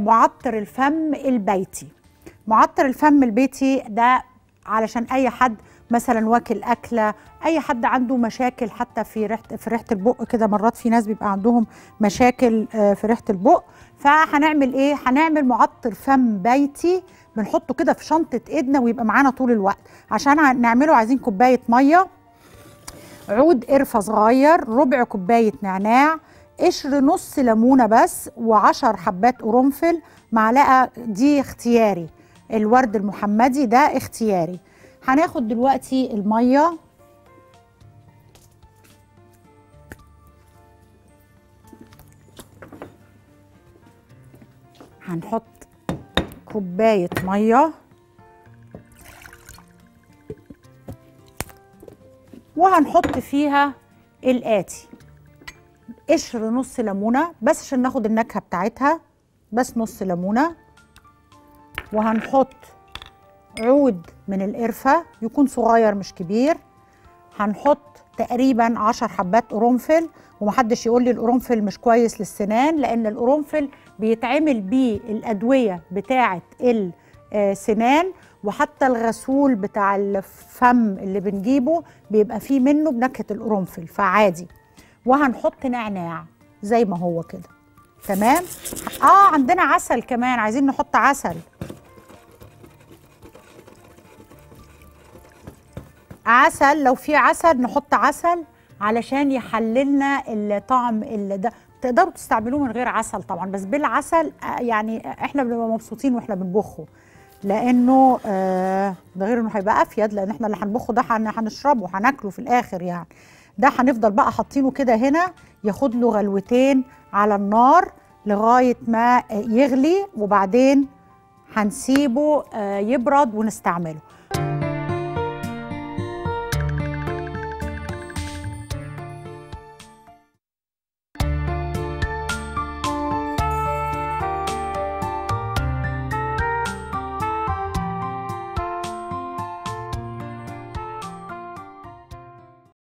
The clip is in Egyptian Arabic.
معطر الفم البيتي معطر الفم البيتي ده علشان اي حد مثلا واكل اكله اي حد عنده مشاكل حتى في ريحه في ريحه البق كده مرات في ناس بيبقى عندهم مشاكل آه، في ريحه البق فهنعمل ايه هنعمل معطر فم بيتي بنحطه كده في شنطه ايدنا ويبقى معانا طول الوقت عشان نعمله عايزين كوبايه ميه عود قرفه صغير ربع كوبايه نعناع قشر نص ليمونه بس وعشر حبات قرنفل معلقه دي اختياري الورد المحمدي ده اختياري هناخد دلوقتي الميه هنحط كوبايه ميه وهنحط فيها الآتي قشر نص ليمونة بس عشان ناخد النكهة بتاعتها بس نص ليمونة وهنحط عود من القرفة يكون صغير مش كبير هنحط تقريبا عشر حبات قرنفل ومحدش يقول لي القرنفل مش كويس للسنان لأن القرنفل بيتعمل بيه الأدوية بتاعة السنان وحتى الغسول بتاع الفم اللي بنجيبه بيبقى فيه منه بنكهة القرنفل فعادي وهنحط نعناع زي ما هو كده تمام اه عندنا عسل كمان عايزين نحط عسل عسل لو في عسل نحط عسل علشان يحللنا الطعم اللي ده تقدروا تستعملوه من غير عسل طبعا بس بالعسل آه، يعني احنا بنبقى مبسوطين واحنا بنبخه لانه آه ده غير انه هيبقى افيد لان احنا اللي هنبخه ده هن- هنشربه هناكله في الاخر يعني ده هنفضل بقى حاطينه كده هنا ياخد له غلوتين على النار لغايه ما آه، يغلي وبعدين هنسيبه آه، يبرد ونستعمله